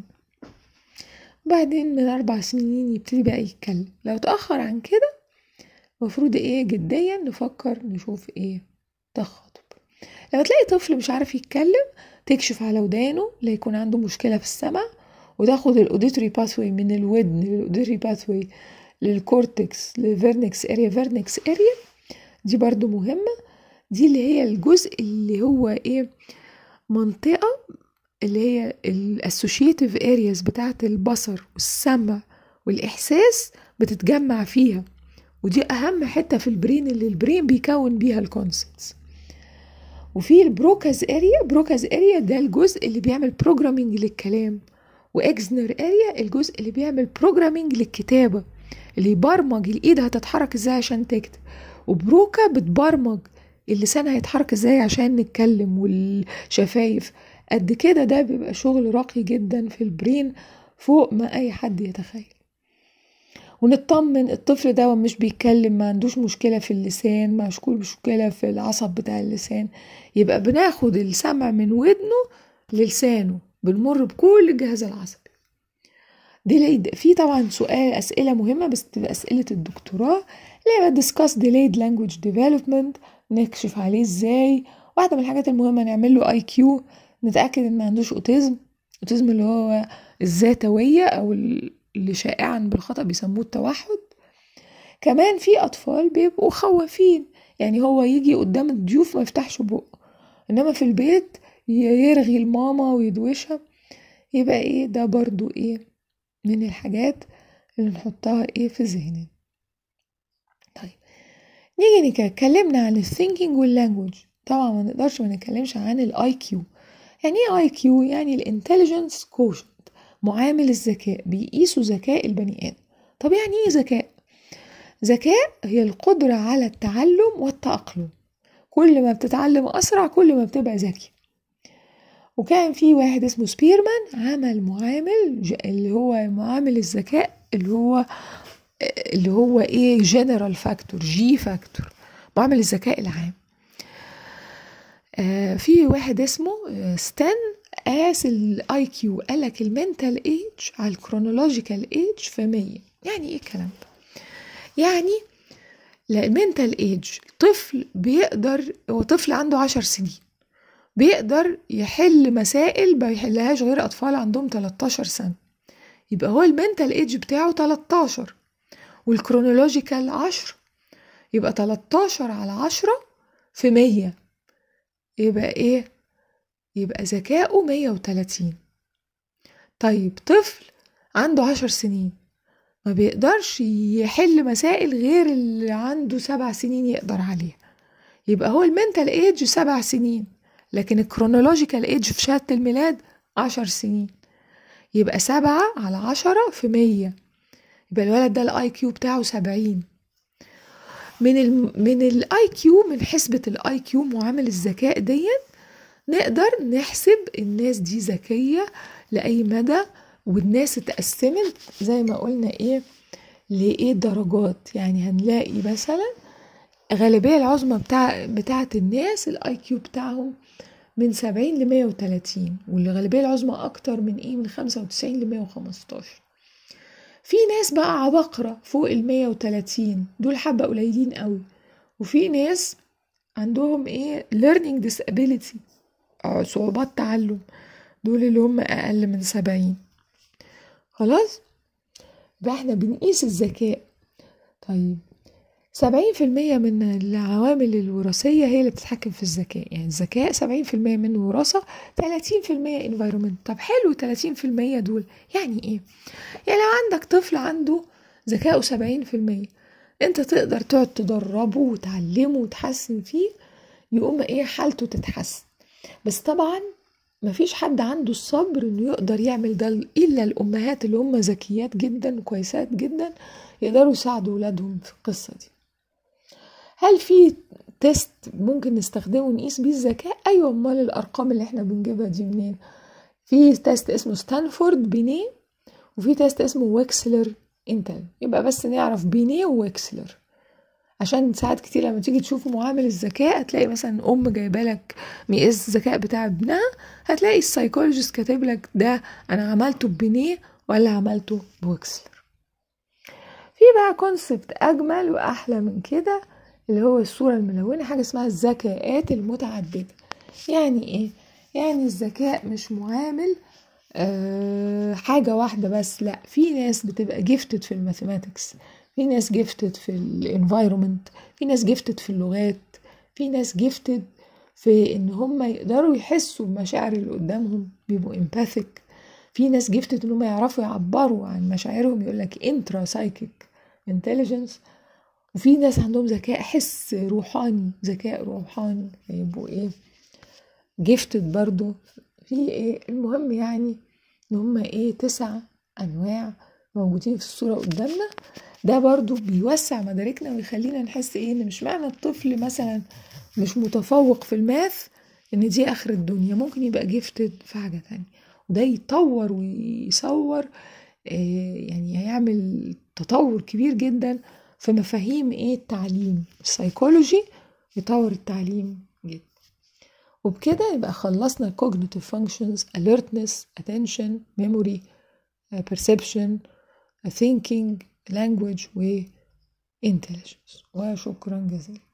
بعدين من اربع سنين يبتدي بقى يتكلم لو تاخر عن كده المفروض ايه جديا نفكر نشوف ايه تخاطب لما تلاقي طفل مش عارف يتكلم تكشف على ودانه لا يكون عنده مشكلة في السمع وتاخد الاوديتوري باثوي من الودن للاوديتوري باثوي للكورتكس للفيرنكس اريا فيرنكس اريا دي برضو مهمة دي اللي هي الجزء اللي هو ايه منطقة اللي هي الاسوشيتيف ارياز بتاعت البصر والسمع والاحساس بتتجمع فيها ودي اهم حته في البرين اللي البرين بيكون بيها الكونسبتس وفي البروكاز اريا بروكاز اريا ده الجزء اللي بيعمل بروجرامينج للكلام واكزنر اريا الجزء اللي بيعمل بروجرامينج للكتابه اللي يبرمج الايد هتتحرك ازاي عشان تكتب وبروكا بتبرمج اللسان هيتحرك ازاي عشان نتكلم والشفايف قد كده ده بيبقى شغل راقي جدا في البرين فوق ما اي حد يتخيل ونطمن الطفل ده مش بيتكلم ما عندوش مشكلة في اللسان ما مشكلة في العصب بتاع اللسان يبقى بناخد السمع من ودنه للسانه بنمر بكل الجهاز العصبي ديليد في طبعا سؤال اسئله مهمه بس تبقى اسئله الدكتوراه اللي هي discuss delayed language development نكشف عليه ازاي واحده من الحاجات المهمه نعمل له اي كيو نتاكد ان ما عندوش اوتيزم اوتيزم اللي هو الذاتويه او اللي شائعا بالخطأ بيسموه التوحد كمان في أطفال بيبقوا خوافين يعني هو يجي قدام الضيوف ما يفتحش بقه إنما في البيت يرغي الماما ويدوشها يبقى إيه ده برضو إيه من الحاجات اللي نحطها إيه في ذهننا طيب نيجي نتكلمنا عن الثينكينج واللانجوج طبعا ما نقدرش ما نتكلمش عن الاي كيو يعني ايه اي كيو يعني الانتليجنس كوشن معامل الذكاء بيقيسوا ذكاء البني آدم طب يعني ايه ذكاء؟ ذكاء هي القدرة على التعلم والتأقلم كل ما بتتعلم أسرع كل ما بتبقى ذكي وكان في واحد اسمه سبيرمان عمل معامل اللي هو معامل الذكاء اللي هو اللي هو ايه جنرال فاكتور جي فاكتور معامل الذكاء العام آه في واحد اسمه ستان قاس الاي كيو قالك المنتال ايج على الكرونولوجيكال ايج في 100 يعني ايه الكلام ده يعني المنتال ايج طفل بيقدر هو طفل عنده عشر سنين بيقدر يحل مسائل ما يحلهاش غير اطفال عندهم 13 سنه يبقى هو المنتال ايج بتاعه 13 والكرونولوجيكال 10 يبقى 13 على 10 في 100 يبقى ايه يبقى ذكاؤه مية وتلاتين طيب طفل عنده عشر سنين ما بيقدرش يحل مسائل غير اللي عنده سبع سنين يقدر عليها يبقى هو المنتال ايج سبع سنين لكن الكرونولوجيكال ايج في شهادة الميلاد عشر سنين يبقى سبعة على عشرة في مية يبقى الولد ده الاي كيو بتاعه سبعين من ال من الاي كيو من حسبة الاي كيو معامل الذكاء ديت نقدر نحسب الناس دي ذكية لأي مدى والناس اتقسمت زي ما قلنا ايه لإيه درجات يعني هنلاقي مثلا غالبية العظمى بتاع بتاعة الناس الاي كيو بتاعهم من سبعين لمية وتلاتين والغالبية العظمى أكتر من إيه من خمسة وتسعين لمية وخمستاشر في ناس بقى عبقرة فوق المية وتلاتين دول حبة قليلين قوي وفي ناس عندهم ايه learning disability صعوبات تعلم دول اللي هم أقل من سبعين خلاص يبقى احنا بنقيس الذكاء طيب سبعين في المية من العوامل الوراثية هي اللي بتتحكم في الذكاء يعني الذكاء سبعين في المية منه وراثة تلاتين في المية environment طب حلو تلاتين في المية دول يعني ايه يعني لو عندك طفل عنده ذكاؤه سبعين في المية انت تقدر تقعد تدربه وتعلمه وتحسن فيه يقوم ايه حالته تتحسن بس طبعا مفيش حد عنده الصبر انه يقدر يعمل ده الا الامهات اللي هم ذكيات جدا وكويسات جدا يقدروا يساعدوا ولادهم في القصه دي هل في تيست ممكن نستخدمه نقيس بيه الذكاء ايوه امال الارقام اللي احنا بنجيبها دي منين في تيست اسمه ستانفورد بينيه وفي تيست اسمه ويكسلر انتل يبقى بس نعرف بينيه وويكسلر عشان ساعات كتير لما تيجي تشوف معامل الذكاء هتلاقي مثلا ام جايبه لك مقياس الذكاء بتاع ابنها هتلاقي السايكولوجيست كاتب لك ده انا عملته ببنيه ولا عملته بوكسلر في بقى كونسبت اجمل واحلى من كده اللي هو الصوره الملونه حاجه اسمها الذكاءات المتعدده يعني ايه يعني الذكاء مش معامل أه حاجه واحده بس لا في ناس بتبقى جيفتد في الماثيماتكس في ناس جيفتد في الانفايرومنت في ناس جيفتد في اللغات في ناس جيفتد في ان هم يقدروا يحسوا بمشاعر اللي قدامهم بيبقوا امباثيك في ناس جيفتد ان هم يعرفوا يعبروا عن مشاعرهم يقول لك انترا سايكيك انتليجنس وفي ناس عندهم ذكاء حس روحاني ذكاء روحاني يبقوا ايه جيفتد برضو في ايه المهم يعني ان هم ايه تسع انواع موجودين في الصورة قدامنا ده برضو بيوسع مداركنا ويخلينا نحس ايه ان مش معنى الطفل مثلا مش متفوق في الماث ان دي اخر الدنيا ممكن يبقى جيفتد في حاجة تانية وده يطور ويصور إيه يعني هيعمل تطور كبير جدا في مفاهيم ايه التعليم السيكولوجي يطور التعليم جدا وبكده يبقى خلصنا cognitive functions alertness attention memory perception thinking language و intelligence وشكرا جزيلا